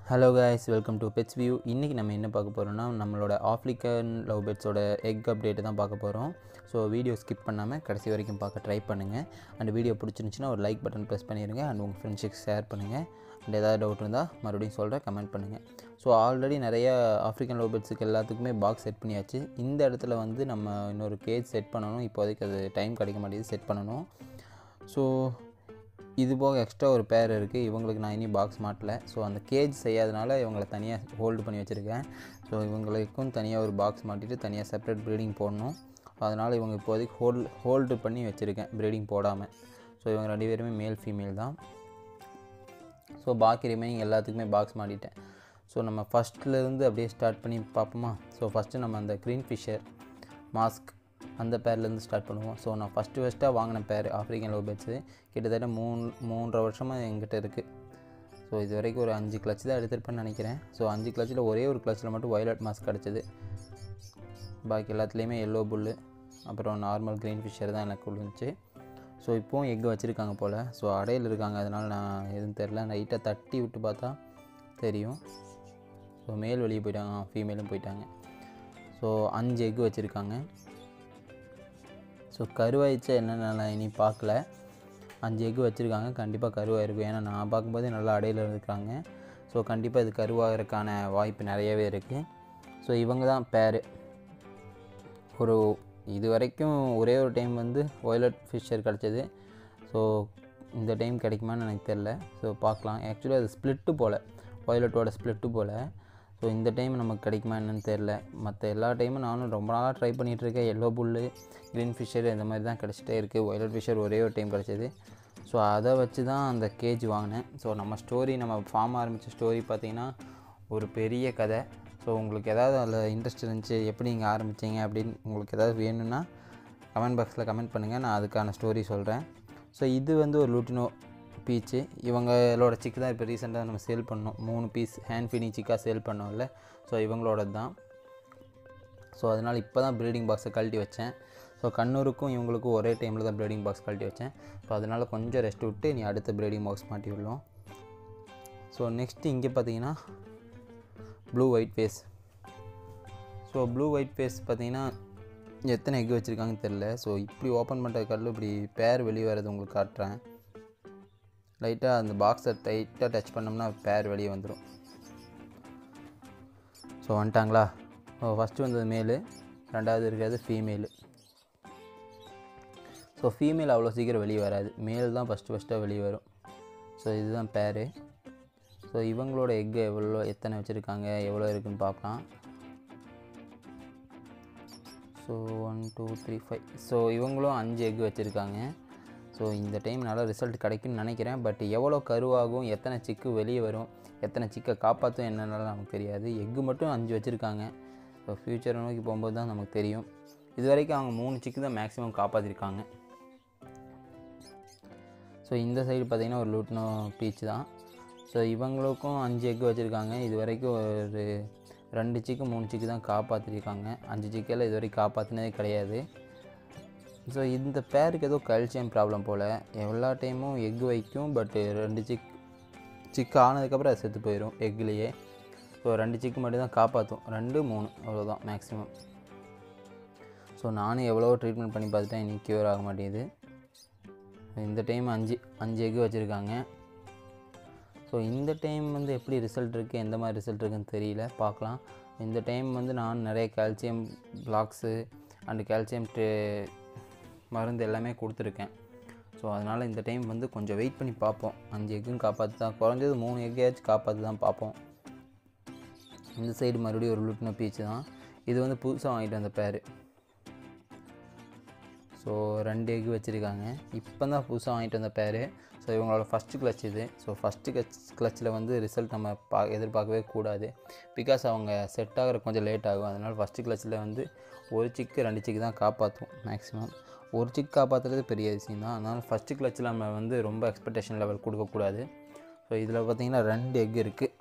hello guys welcome to pets view இன்றைக்கி நம்ம என்ன பார்க்க போகிறோம்னா நம்மளோட ஆஃப்ரிக்கன் லவ் பேர்ட்ஸோட எக் அப்டேட்டு தான் பார்க்க போகிறோம் ஸோ வீடியோ ஸ்கிப் பண்ணாமல் கடைசி வரைக்கும் பார்க்க ட்ரை பண்ணுங்கள் அண்ட் வீடியோ பிடிச்சிருந்துச்சின்னா ஒரு லைக் பட்டன் ப்ரெஸ் பண்ணிடுங்க அண்ட் உங்கள் ஃப்ரெண்ட்ஸுக்கு ஷேர் பண்ணுங்கள் அண்ட் ஏதாவது டவுட் இருந்தால் மறுபடியும் சொல்கிறேன் கமெண்ட் பண்ணுங்கள் ஸோ ஆல்ரெடி நிறைய ஆஃப்ரிக்கன் லவ் பேர்ட்ஸுக்கு எல்லாத்துக்குமே பாக்ஸ் செட் பண்ணியாச்சு இந்த இடத்துல வந்து நம்ம இன்னொரு கேஜ் செட் பண்ணணும் இப்போதைக்கு அது டைம் கிடைக்க மாட்டேங்குது செட் பண்ணணும் ஸோ இது போக எக்ஸ்ட்ரா ஒரு பேர் இருக்குது இவங்களுக்கு நான் இனி பாக்ஸ் மாட்டல ஸோ அந்த கேஜ் செய்யாதனால இவங்களை தனியாக ஹோல்டு பண்ணி வச்சுருக்கேன் ஸோ இவங்களுக்கும் தனியாக ஒரு பாக்ஸ் மாட்டிட்டு தனியாக செப்பரேட் ப்ரீடிங் போடணும் அதனால் இவங்க இப்போதைக்கு ஹோல்டு ஹோல்டு பண்ணி வச்சுருக்கேன் ப்ரீடிங் போடாமல் ஸோ இவங்க ரெண்டு பேருமே மேல் ஃபீமேல் தான் ஸோ பாக்கி ரிமைனிங் எல்லாத்துக்குமே பாக்ஸ் மாட்டிட்டேன் ஸோ நம்ம ஃபஸ்ட்லேருந்து அப்படியே ஸ்டார்ட் பண்ணி பார்ப்போமா ஸோ ஃபஸ்ட்டு நம்ம அந்த க்ரீன் ஃபிஷர் மாஸ்க் அந்த பேர்லேருந்து ஸ்டார்ட் பண்ணுவோம் ஸோ நான் ஃபஸ்ட்டு ஃபஸ்ட்டாக வாங்கின பேர் ஆஃப்ரிக்கன் லவ் பேர்ட்ஸு கிட்டத்தட்ட மூணு மூன்றரை வருஷமாக எங்கிட்ட இருக்குது ஸோ இது வரைக்கும் ஒரு அஞ்சு கிளச் தான் எடுத்திருப்பேன்னு நினைக்கிறேன் ஸோ அஞ்சு கிளச்சில் ஒரே ஒரு கிளச்சில் மட்டும் வயலட் மாஸ்க் கிடச்சிது பாக்கி எல்லாத்துலேயுமே எல்லோ புல்லு அப்புறம் நார்மல் க்ரீன் ஃபிஷர் தான் எனக்கு இருந்துச்சு ஸோ இப்போவும் எக் வச்சுருக்காங்க போல் ஸோ அடையில் இருக்காங்க அதனால் நான் எதுவும் தெரில லைட்டாக தட்டி விட்டு பார்த்தா தெரியும் ஸோ மேல் வெளியே போயிட்டாங்க ஃபீமேலும் போயிட்டாங்க ஸோ அஞ்சு எக் வச்சுருக்காங்க ஸோ கருவாயிச்சா என்னென்ன நான் இனி பார்க்கல அஞ்சு எக் வச்சுருக்காங்க கண்டிப்பாக கருவாயிருக்கும் ஏன்னா நான் பார்க்கும்போதே நல்லா அடையில் இருக்காங்க ஸோ கண்டிப்பாக இது கருவாகிறதுக்கான வாய்ப்பு நிறையவே இருக்குது ஸோ இவங்க தான் பேர் ஒரு இது வரைக்கும் ஒரே ஒரு டைம் வந்து ஒயலட் ஃபிஷர் கிடச்சிது ஸோ இந்த டைம் கிடைக்குமான்னு எனக்கு தெரில ஸோ பார்க்கலாம் ஆக்சுவலி அது ஸ்ப்ளிட்டு போல் ஒயலட்டோட ஸ்ப்ளிட்டு போல் ஸோ இந்த டைம் நமக்கு கிடைக்குமா என்னன்னு தெரில மற்ற எல்லா டைமும் நானும் ரொம்ப நாளாக ட்ரை பண்ணிகிட்ருக்கேன் எல்லோ புல்லு க்ரீன் ஃபிஷர் இந்த மாதிரி தான் கிடச்சிட்டே இருக்குது ஒயலட் ஃபிஷர் ஒரே ஒரு டைம் கிடச்சிது ஸோ அதை வச்சு தான் அந்த கேஜ் வாங்கினேன் ஸோ நம்ம ஸ்டோரி நம்ம ஃபார்ம் ஆரம்பித்த ஸ்டோரி பார்த்திங்கன்னா ஒரு பெரிய கதை ஸோ உங்களுக்கு ஏதாவது அதில் இன்ட்ரெஸ்ட் இருந்துச்சு எப்படி நீங்கள் ஆரம்பித்தீங்க அப்படின்னு உங்களுக்கு ஏதாவது வேணும்னா கமெண்ட் பாக்ஸில் கமெண்ட் பண்ணுங்கள் நான் அதுக்கான ஸ்டோரி சொல்கிறேன் ஸோ இது வந்து ஒரு லூட்டினோ பீச்சு இவங்களோட சிக்கு தான் இப்போ ரீசெண்டாக நம்ம சேல் பண்ணோம் மூணு பீஸ் ஹேண்ட் ஃபீடிங் சிக்காக சேல் பண்ணோம்ல ஸோ இவங்களோட தான் ஸோ அதனால் இப்போ தான் ப்ரீடிங் பாக்ஸை கழட்டி வச்சேன் ஸோ கண்ணூருக்கும் இவங்களுக்கும் ஒரே டைமில் தான் ப்ரீடிங் பாக்ஸ் கழட்டி வச்சேன் ஸோ அதனால் கொஞ்சம் ரெஸ்ட் விட்டு நீ அடுத்த ப்ரீடிங் பாக்ஸ் மாட்டி விடலாம் ஸோ நெக்ஸ்ட்டு இங்கே பார்த்தீங்கன்னா blue white face so blue white face பார்த்தீங்கன்னா எத்தனை எக் வச்சுருக்காங்கன்னு தெரில ஸோ இப்படி ஓப்பன் பண்ணுற கல்ಲು இப்படி பேர் வெளியே வர்றது உங்களுக்கு காட்டுறேன் லைட்டாக அந்த பாக்ஸை டைட்டாக டச் பண்ணோம்னா பேர் வெளியே வந்துடும் ஸோ வந்துட்டாங்களா ஸோ ஃபஸ்ட்டு வந்தது மேலு ரெண்டாவது இருக்கிறது ஃபீமேலு ஸோ ஃபீமேல் அவ்வளோ சீக்கிரம் வெளியே வராது மேல் தான் ஃபஸ்ட்டு ஃபஸ்ட்டாக வெளியே வரும் ஸோ இதுதான் பேர் ஸோ இவங்களோட எக்கு எவ்வளோ எத்தனை வச்சுருக்காங்க எவ்வளோ இருக்குன்னு பார்க்கலாம் so one two three five so இவங்களும் அஞ்சு எக்கு வச்சுருக்காங்க ஸோ இந்த டைம் நல்லா ரிசல்ட் கிடைக்கும்னு நினைக்கிறேன் பட் எவ்வளோ கருவாகும் எத்தனை சிக்கு வெளியே வரும் எத்தனை சிக்கை காப்பாற்றும் என்னென்னலாம் நமக்கு தெரியாது எக்கு மட்டும் அஞ்சு வச்சுருக்காங்க ஸோ ஃப்யூச்சரை நோக்கி போகும்போது தான் நமக்கு தெரியும் இது வரைக்கும் அவங்க மூணு சிக்கு தான் மேக்ஸிமம் காப்பாற்றிருக்காங்க ஸோ இந்த சைடு பார்த்திங்கன்னா ஒரு லூட்னோ பீச் தான் ஸோ இவங்களுக்கும் அஞ்சு எக்கு வச்சுருக்காங்க இது வரைக்கும் ஒரு ரெண்டு சிக்கு மூணு சிக்கு தான் காப்பாற்றிருக்காங்க அஞ்சு சிக்கெல்லாம் இது வரைக்கும் காப்பாற்றினதே கிடையாது ஸோ இந்த பேருக்கு ஏதோ கல்சியம் ப்ராப்ளம் போல் எல்லா டைமும் எக் வைக்கும் பட்டு ரெண்டு சிக் சிக்கு ஆனதுக்கப்புறம் அது செத்து போயிடும் எக்லேயே ஸோ ரெண்டு சிக்கு மட்டும் தான் காப்பாற்றும் ரெண்டு மூணு அவ்வளோதான் மேக்ஸிமம் ஸோ நானும் எவ்வளோ ட்ரீட்மெண்ட் பண்ணி பார்த்துட்டேன் இன்னைக்கு க்யூர் ஆக மாட்டேங்குது இந்த டைம் அஞ்சு அஞ்சு எக் வச்சுருக்காங்க ஸோ இந்த டைம் வந்து எப்படி ரிசல்ட் இருக்குது எந்த மாதிரி ரிசல்ட் இருக்குன்னு தெரியல பார்க்கலாம் இந்த டைம் வந்து நான் நிறைய கால்சியம் பிளாக்ஸு அண்டு கால்சியம் மருந்து எல்லாமே கொடுத்துருக்கேன் ஸோ அதனால் இந்த டைம் வந்து கொஞ்சம் வெயிட் பண்ணி பார்ப்போம் அஞ்சு எக்கும் காப்பாற்றி தான் குறைஞ்சது மூணு எக்கையாச்சும் காப்பாற்றி தான் பார்ப்போம் இந்த சைடு மறுபடியும் ஒரு லுட்ன பீச்சு தான் இது வந்து புதுசாக வாங்கிட்டு வந்த பேர் ஸோ ரெண்டு எக் வச்சுருக்காங்க இப்போ தான் புதுசாக வாங்கிட்டு வந்த பேர் ஸோ இவங்களோட ஃபஸ்ட்டு கிளச் இது ஸோ ஃபஸ்ட்டு கிளச் கிளச்சில் வந்து ரிசல்ட் நம்ம பா எதிர்பார்க்கவே கூடாது பிகாஸ் அவங்க செட் ஆகிற கொஞ்சம் லேட் ஆகும் அதனால் ஃபஸ்ட்டு கிளச்சில் வந்து ஒரு சிக்கு ரெண்டு சிக்கு தான் காப்பாற்றும் மேக்ஸிமம் ஒரு சிக் காப்பாற்றுறது பெரிய விஷயம் தான் அதனால் ஃபஸ்ட்டு கிளச்சில் நம்ம வந்து ரொம்ப எக்ஸ்பெக்டேஷன் லெவல் கொடுக்கக்கூடாது ஸோ இதில் பார்த்திங்கன்னா ரெண்டு எக் இருக்குது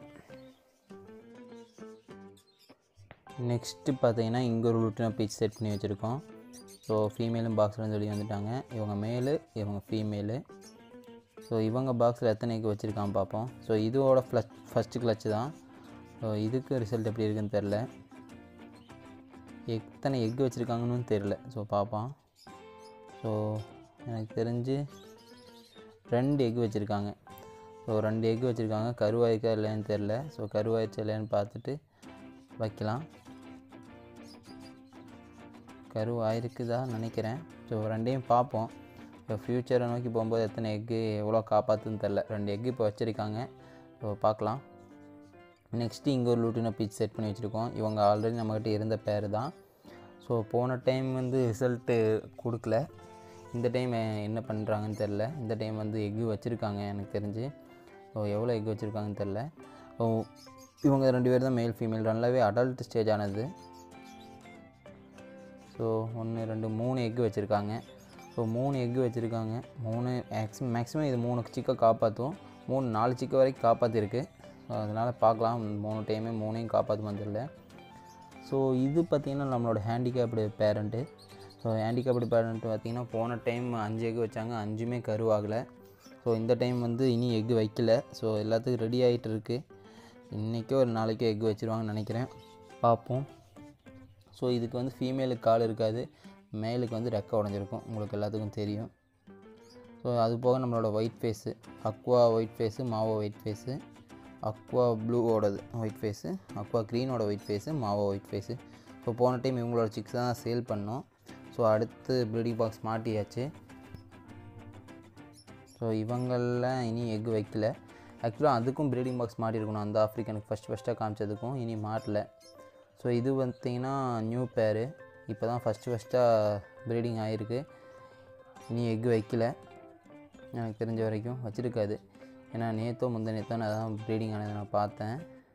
நெக்ஸ்ட்டு பார்த்தீங்கன்னா இங்கே ஒரு லுட்டின பீச் செட் பண்ணி வச்சுருக்கோம் ஸோ ஃபீமேலும் பாக்ஸ்லேருந்து வெளியே வந்துட்டாங்க இவங்க மேலு இவங்க ஃபீமேலு ஸோ இவங்க பாக்ஸில் எத்தனை எக் வச்சுருக்கான் பார்ப்போம் ஸோ இதோட ஃப்ளச் ஃபஸ்ட்டு கிளச்சு தான் ஸோ இதுக்கு ரிசல்ட் எப்படி இருக்குன்னு தெரில எத்தனை எக் வச்சுருக்காங்கன்னு தெரில ஸோ பார்ப்பான் ஸோ எனக்கு தெரிஞ்சு ரெண்டு எக் வச்சுருக்காங்க ஸோ ரெண்டு எக் வச்சுருக்காங்க கருவாயிருக்கா இல்லைன்னு தெரில ஸோ கருவாயிருச்சா இல்லைன்னு பார்த்துட்டு வைக்கலாம் கருவாயிருக்குதா நினைக்கிறேன் ஸோ ரெண்டையும் பார்ப்போம் இப்போ ஃப்யூச்சரை நோக்கி போகும்போது எத்தனை எக்கு எவ்வளோ காப்பாற்றுன்னு தெரில ரெண்டு எக்கு இப்போ வச்சுருக்காங்க ஸோ பார்க்கலாம் நெக்ஸ்ட்டு இங்கே ஒரு லூட்டினோ பீச் செட் பண்ணி வச்சுருக்கோம் இவங்க ஆல்ரெடி நம்மக்கிட்ட இருந்த பேர் தான் ஸோ போன டைம் வந்து ரிசல்ட்டு கொடுக்கல இந்த டைம் என்ன பண்ணுறாங்கன்னு தெரில இந்த டைம் வந்து எக்கு வச்சுருக்காங்க எனக்கு தெரிஞ்சு ஸோ எவ்வளோ எக் வச்சுருக்காங்கன்னு தெரில ஸோ இவங்க ரெண்டு பேர் தான் மேல் ஃபீமேல் நல்லாவே அடல்ட் ஸ்டேஜ் ஆனது ஸோ ஒன்று ரெண்டு மூணு எக்கு வச்சுருக்காங்க ஸோ மூணு எக்கு வச்சுருக்காங்க மூணு மேக்ஸிமம் மேக்ஸிமம் இது மூணு சிக்கை காப்பாற்றும் மூணு நாலு சிக்கை வரைக்கும் காப்பாற்றிருக்கு ஸோ அதனால் பார்க்கலாம் மூணு டைமே மூணையும் காப்பாற்ற வந்துடல ஸோ இது பார்த்திங்கன்னா நம்மளோட handicapped parent so handicapped parent பார்த்திங்கன்னா போன டைம் அஞ்சு எக்கு வச்சாங்க அஞ்சுமே கருவாகலை ஸோ இந்த டைம் வந்து இனி எக்கு வைக்கல ஸோ எல்லாத்துக்கும் ரெடி ஆகிட்டு இருக்குது இன்றைக்கோ ஒரு நாளைக்கோ எக்கு வச்சுருவாங்கன்னு நினைக்கிறேன் பார்ப்போம் ஸோ இதுக்கு வந்து ஃபீமேலுக்கு கால் இருக்காது மேலுக்கு வந்து ரெக்கை உடஞ்சிருக்கும் உங்களுக்கு எல்லாத்துக்கும் தெரியும் ஸோ அது போக நம்மளோட white face aqua white face mauve white face aqua ப்ளூவோடது ஒயிட் ஃபேஸு அக்வா க்ரீனோட white face mauve white face so போன டைம் இவங்களோட சிக்ஸ் தான் சேல் பண்ணோம் ஸோ அடுத்து ப்ரீடிங் பாக்ஸ் மாட்டியாச்சு ஸோ இவங்களில் இனி எக் வைக்கல ஆக்சுவலாக அதுக்கும் ப்ரீடிங் பாக்ஸ் மாட்டியிருக்கணும் அந்த ஆஃப்ரிக்கனுக்கு ஃபஸ்ட் ஃபஸ்ட்டாக காமிச்சதுக்கும் இனி மாட்டல ஸோ இது பார்த்திங்கன்னா நியூ பேரு இப்போ தான் ஃபஸ்ட்டு ஃபஸ்ட்டாக ப்ரீடிங் ஆகிருக்கு இனி எக் வைக்கல எனக்கு தெரிஞ்ச வரைக்கும் வச்சுருக்காது ஏன்னா நேற்றோ முந்த நேற்றோ நான் தான் ப்ரீடிங் ஆனதை நான் பார்த்தேன்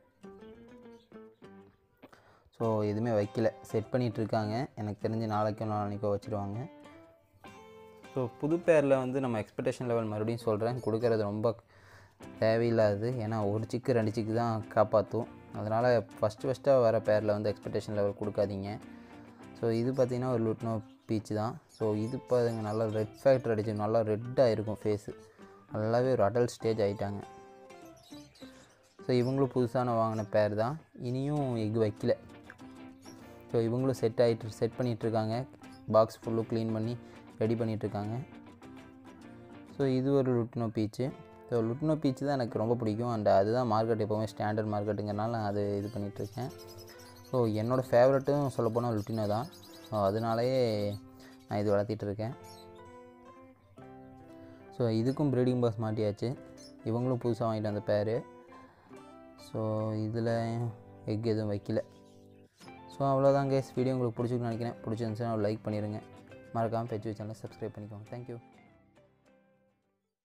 ஸோ எதுவுமே வைக்கல செட் பண்ணிகிட்ருக்காங்க எனக்கு தெரிஞ்சு நாளைக்கோ நாளைக்கோ வச்சுருவாங்க ஸோ புது பேரில் வந்து நம்ம எக்ஸ்பெக்டேஷன் லெவல் மறுபடியும் சொல்கிறேன் கொடுக்கறது ரொம்ப தேவையில்லாது ஏன்னா ஒரு சிக்கு ரெண்டு சிக்கு தான் காப்பாற்றும் அதனால் ஃபஸ்ட்டு ஃபஸ்ட்டாக வர பேரில் வந்து எக்ஸ்பெக்டேஷன் லெவல் கொடுக்காதீங்க ஸோ இது பார்த்திங்கன்னா ஒரு லுட்னோ பீச் தான் ஸோ இது பாருங்க நல்லா ரெட் ஃபேக்டர் அடிச்சு நல்லா ரெட்டாக இருக்கும் ஃபேஸு நல்லாவே ஒரு அடல்ட் ஸ்டேஜ் ஆகிட்டாங்க ஸோ இவங்களும் புதுசான வாங்கின பேர் தான் இனியும் எக் வைக்கல ஸோ இவங்களும் செட் ஆகிட்டு செட் பண்ணிகிட்ருக்காங்க பாக்ஸ் ஃபுல்லும் க்ளீன் பண்ணி ரெடி பண்ணிகிட்ருக்காங்க ஸோ இது ஒரு lutino peach so lutino peach தான் எனக்கு ரொம்ப பிடிக்கும் அண்ட் அதுதான் மார்க்கெட் எப்போவுமே ஸ்டாண்டர்ட் மார்க்கெட்டுங்கிறனால நான் அது இது பண்ணிகிட்ருக்கேன் ஸோ என்னோடய ஃபேவரட்டும் சொல்லப்போனால் லுட்டினோ தான் ஸோ அதனாலேயே நான் இது வளர்த்திட்டு இருக்கேன் ஸோ இதுக்கும் ப்ரீடிங் பாஸ் மாட்டியாச்சு இவங்களும் புதுசாக வாங்கிட்டு வந்த பேர் ஸோ இதில் எக் எதுவும் வைக்கல ஸோ அவ்வளோதான் கேஸ் வீடியோ உங்களுக்கு பிடிச்சிருக்குன்னு நினைக்கிறேன் பிடிச்சிருந்துச்சுன்னா லைக் பண்ணிடுங்க மறக்காமல் பெச்சு சேனலை சப்ஸ்கிரைப் பண்ணிக்கோங்க தேங்க்யூ